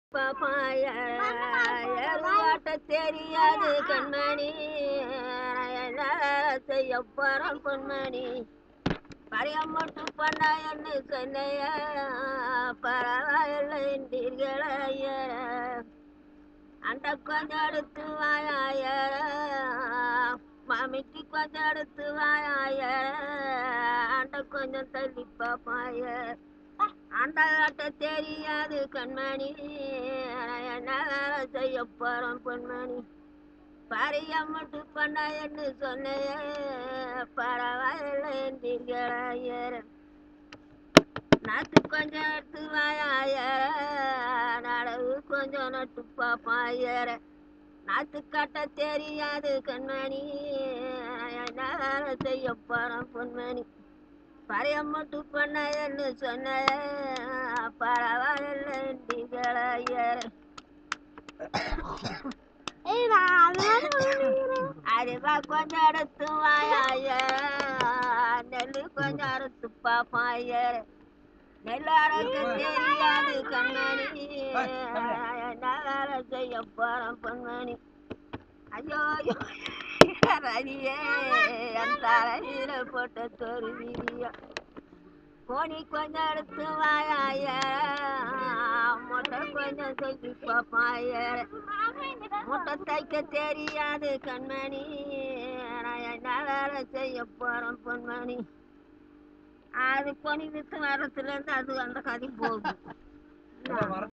பாப்பாய எருவாட்ட தெரியாது கண்மணி என்ன செய்ய போறோம் பொன்மணி பரியம் மட்டும் பண்ண என்ன சொன்னைய பரவாயில்லை என்றீர்களைய அந்த கொஞ்சம் எடுத்து வாயாய மாமிக்கு கொஞ்சம் எடுத்து வாயாய அந்த கொஞ்சம் தள்ளி பாப்பாய அந்த கட்ட தெரியாது கண்மணி என்ன வேலை செய்ய போறோம் பொன்மணி பரியம் மட்டும் பண்ண என்று சொன்னைய பரவாயில்லை என்றீர்களையர் நாத்து கொஞ்சம் எடுத்து வாயாயர நடவு கொஞ்சம் நட்டு பாப்பாயர நாத்து கட்ட தெரியாது கண்மணி என்ன வேலை செய்ய போறோம் பொன்மணி பரியம் மட்டும் பண்ண என்று சொன்ன பரவாயில்லை என்றீர்களையர் அரிவா கொஞ்சம் எடுத்து வாயாய நெல்லு கொஞ்சம் எடுத்து பாப்பாயர் நெல் அடக்க தெரியாது கண்மணி என்ன வேலை செய்ய போறோம் பொன்மணி ஐயோ ஐயோ ரதியே என் தலையில போட்ட தொருவியா கோணி கொஞ்சம் எடுத்து வாயாய முட்டை கொஞ்சம் சொல்லி பாப்பாய முட்டை தைக்க தெரியாது கண்மணி நான் என்ன வேலை செய்ய போறேன் பொன்மணி அது பொனி வித்து வரத்துல இருந்து அது அந்த கதை போகுது